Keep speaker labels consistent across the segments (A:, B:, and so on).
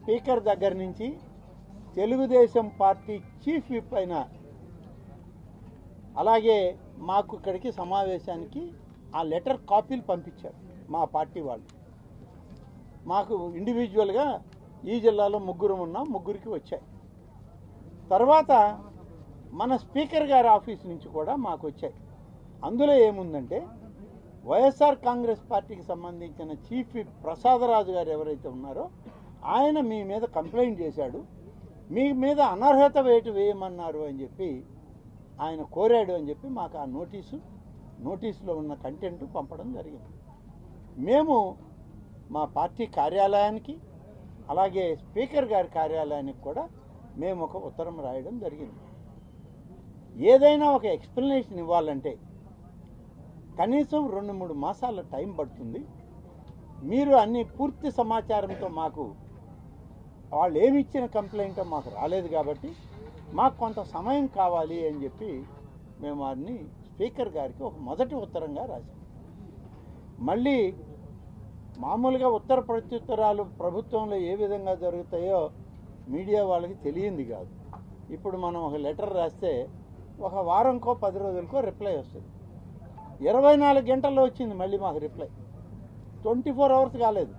A: speaker దగ్గర నుంచి Telugu Desam party chief whip అయిన అలాగే మాకు ఇక్కడికి సమావేశానికి ఆ లెటర్ కాపీలు పంపించారు మా పార్టీ వాళ్ళు మాకు ఇండివిజువల్గా ఈ జిల్లాలో ముగ్గురు ఉన్నాం ముగ్గురికి వచ్చాయి తర్వాత మన స్పీకర్ గారి ఆఫీస్ నుంచి కూడా మాకు వచ్చాయి అందులో ఏముందంటే వైఎస్ఆర్ కాంగ్రెస్ పార్టీకి సంబంధించిన చీఫ్ విప్ ప్రసాదరాజు గారు ఎవరైతే ఉన్నారో ఆయన మీ మీద కంప్లైంట్ చేశాడు మీ మీద అనర్హత వేటు వేయమన్నారు అని చెప్పి ఆయన కోరాడు అని చెప్పి మాకు ఆ నోటీసు నోటీసులో ఉన్న కంటెంట్ పంపడం జరిగింది మేము మా పార్టీ కార్యాలయానికి అలాగే స్పీకర్ గారి కార్యాలయానికి కూడా మేము ఒక ఉత్తరం రాయడం జరిగింది ఏదైనా ఒక ఎక్స్ప్లెనేషన్ ఇవ్వాలంటే కనీసం రెండు మూడు మాసాల టైం పడుతుంది మీరు అన్ని పూర్తి సమాచారంతో మాకు వాళ్ళు ఏమి ఇచ్చిన కంప్లైంట్ మాకు రాలేదు కాబట్టి మాకు కొంత సమయం కావాలి అని చెప్పి మేము వారిని స్పీకర్ గారికి ఒక మొదటి ఉత్తరంగా రాశాం మళ్ళీ మామూలుగా ఉత్తర ప్రత్యుత్తరాలు ప్రభుత్వంలో ఏ విధంగా జరుగుతాయో మీడియా వాళ్ళకి తెలియంది కాదు ఇప్పుడు మనం ఒక లెటర్ రాస్తే ఒక వారంకో పది రోజులకో రిప్లై వస్తుంది ఇరవై నాలుగు గంటల్లో వచ్చింది మళ్ళీ మాకు రిప్లై ట్వంటీ ఫోర్ అవర్స్ కాలేదు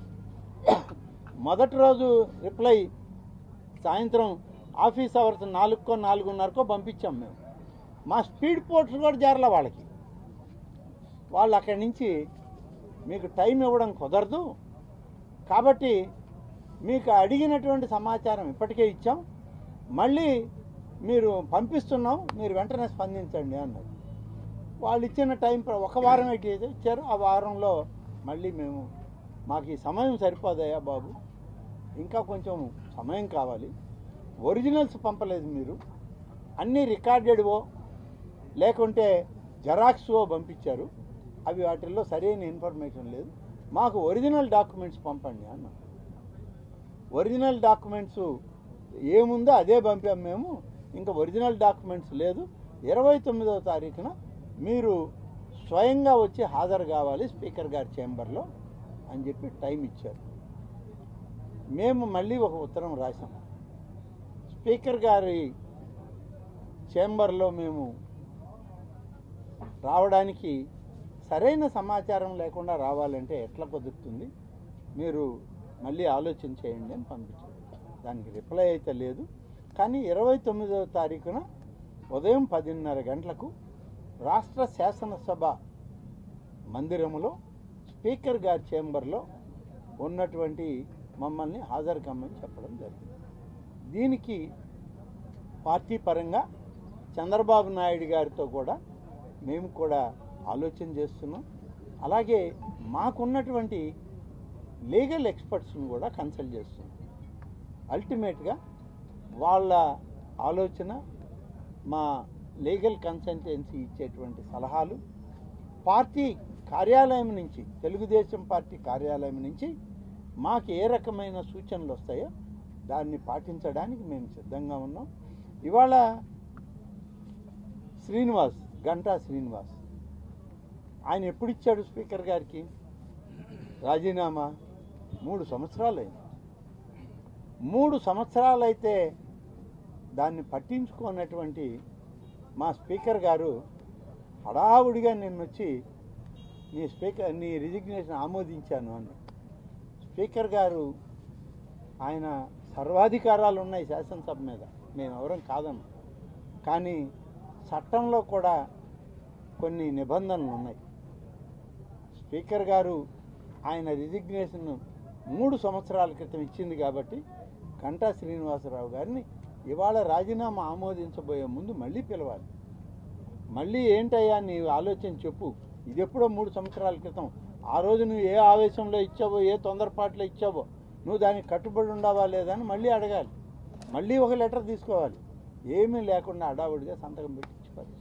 A: మొదటి రోజు రిప్లై సాయంత్రం ఆఫీస్ అవర్స్ నాలుగుకో నాలుగున్నరకో పంపించాం మేము మా స్పీడ్ పోర్ట్స్ కూడా జారల వాళ్ళకి వాళ్ళు అక్కడి నుంచి మీకు టైం ఇవ్వడం కుదరదు కాబట్టి మీకు అడిగినటువంటి సమాచారం ఇప్పటికే ఇచ్చాం మళ్ళీ మీరు పంపిస్తున్నాం మీరు వెంటనే స్పందించండి అన్నారు వాళ్ళు ఇచ్చిన టైం ప్ర- ఒక వారం అయితే ఇచ్చారు ఆ వారంలో మళ్ళీ మేము మాకు ఈ సమయం సరిపోదయ్యా బాబు ఇంకా కొంచెం సమయం కావాలి ఒరిజినల్స్ పంపలేదు మీరు అన్నీ రికార్డెడ్వో లేకుంటే జెరాక్స్వో పంపించారు అవి వాటిల్లో సరైన ఇన్ఫర్మేషన్ లేదు మాకు ఒరిజినల్ డాక్యుమెంట్స్ పంపండి అన్న ఒరిజినల్ డాక్యుమెంట్స్ ఏముందో అదే పంపాం మేము ఇంకా ఒరిజినల్ డాక్యుమెంట్స్ లేదు ఇరవై తొమ్మిదవ తారీఖున మీరు స్వయంగా వచ్చి హాజరు కావాలి స్పీకర్ గారి చేంబర్లో అని చెప్పి టైం ఇచ్చారు మేము మళ్ళీ ఒక ఉత్తరం రాసాం స్పీకర్ గారి చేంబర్లో మేము రావడానికి సరైన సమాచారం లేకుండా రావాలంటే ఎట్లా కుదురుతుంది మీరు మళ్ళీ ఆలోచన చేయండి అని పంపించారు దానికి రిప్లై అయితే లేదు కానీ ఇరవై తొమ్మిదవ తారీఖున ఉదయం పదిన్నర గంటలకు రాష్ట్ర శాసనసభ మందిరములో స్పీకర్ గారి చేంబర్లో ఉన్నటువంటి మమ్మల్ని హాజరు కమ్మని చెప్పడం జరిగింది దీనికి పార్టీ పరంగా చంద్రబాబు నాయుడు గారితో కూడా మేము కూడా ఆలోచన చేస్తున్నాం అలాగే మాకున్నటువంటి లీగల్ ఎక్స్పర్ట్స్ని కూడా కన్సల్ట్ చేస్తున్నాం అల్టిమేట్గా వాళ్ళ ఆలోచన మా లీగల్ కన్సల్టెన్సీ ఇచ్చేటువంటి సలహాలు పార్టీ కార్యాలయం నుంచి తెలుగుదేశం పార్టీ కార్యాలయం నుంచి మాకు ఏ రకమైన సూచనలు వస్తాయో దాన్ని పాటించడానికి మేము సిద్ధంగా ఉన్నాం ఇవాళ శ్రీనివాస్ గంటా శ్రీనివాస్ ఆయన ఎప్పుడు ఇచ్చాడు స్పీకర్ గారికి రాజీనామా మూడు సంవత్సరాలు అయింది మూడు సంవత్సరాలైతే దాన్ని పట్టించుకున్నటువంటి మా స్పీకర్ గారు హడావుడిగా నిన్న వచ్చి నీ స్పీకర్ నీ రిజిగ్నేషన్ ఆమోదించాను అన్న స్పీకర్ గారు ఆయన సర్వాధికారాలు ఉన్నాయి శాసనసభ మీద మేము ఎవరం కాదను కానీ చట్టంలో కూడా కొన్ని నిబంధనలు ఉన్నాయి స్పీకర్ గారు ఆయన రిజిగ్నేషన్ మూడు సంవత్సరాల క్రితం ఇచ్చింది కాబట్టి కంటా శ్రీనివాసరావు గారిని ఇవాళ రాజీనామా ఆమోదించబోయే ముందు మళ్ళీ పిలవాలి మళ్ళీ ఏంటయ్యా నీ ఆలోచన చెప్పు ఇది ఎప్పుడో మూడు సంవత్సరాల క్రితం ఆ రోజు నువ్వు ఏ ఆవేశంలో ఇచ్చావో ఏ తొందరపాట్లో ఇచ్చావో నువ్వు దానికి కట్టుబడి ఉండవా లేదా అని మళ్ళీ అడగాలి మళ్ళీ ఒక లెటర్ తీసుకోవాలి ఏమీ లేకుండా అడావుడిగా సంతకం పెట్టించి పరిస్థితి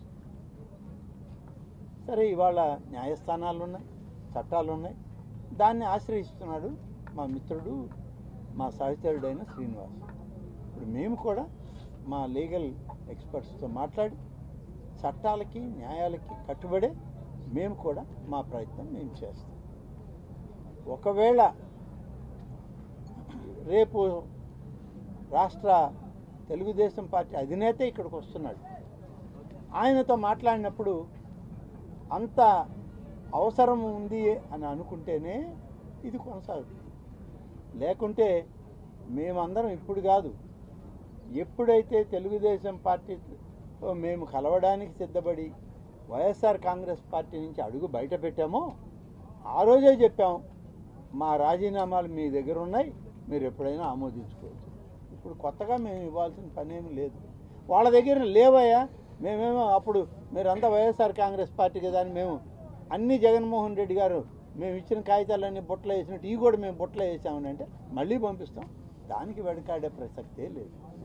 A: సరే ఇవాళ న్యాయస్థానాలు ఉన్నాయి చట్టాలు ఉన్నాయి దాన్ని ఆశ్రయిస్తున్నాడు మా మిత్రుడు మా సహచరుడైన శ్రీనివాస్ ఇప్పుడు మేము కూడా మా లీగల్ ఎక్స్పర్ట్స్తో మాట్లాడి చట్టాలకి న్యాయాలకి కట్టుబడే మేము కూడా మా ప్రయత్నం మేము చేస్తాం ఒకవేళ రేపు రాష్ట్ర తెలుగుదేశం పార్టీ అధినేత ఇక్కడికి వస్తున్నాడు ఆయనతో మాట్లాడినప్పుడు అంత అవసరం ఉంది అని అనుకుంటేనే ఇది కొనసాగుతుంది లేకుంటే మేమందరం ఇప్పుడు కాదు ఎప్పుడైతే తెలుగుదేశం పార్టీతో మేము కలవడానికి సిద్ధపడి వైఎస్ఆర్ కాంగ్రెస్ పార్టీ నుంచి అడుగు బయట పెట్టామో ఆ రోజే చెప్పాం మా రాజీనామాలు మీ దగ్గర ఉన్నాయి మీరు ఎప్పుడైనా ఆమోదించుకోవచ్చు ఇప్పుడు కొత్తగా మేము ఇవ్వాల్సిన పనేమి లేదు వాళ్ళ దగ్గర లేవయ్యా మేమేమో అప్పుడు మీరంతా వైఎస్ఆర్ కాంగ్రెస్ పార్టీ కదా అని మేము అన్ని జగన్మోహన్ రెడ్డి గారు మేము ఇచ్చిన కాగితాలన్నీ బుట్టలో వేసినట్టు ఇవి కూడా మేము బుట్టలో వేసామని అంటే మళ్ళీ పంపిస్తాం దానికి వెనకాడే ప్రసక్తే లేదు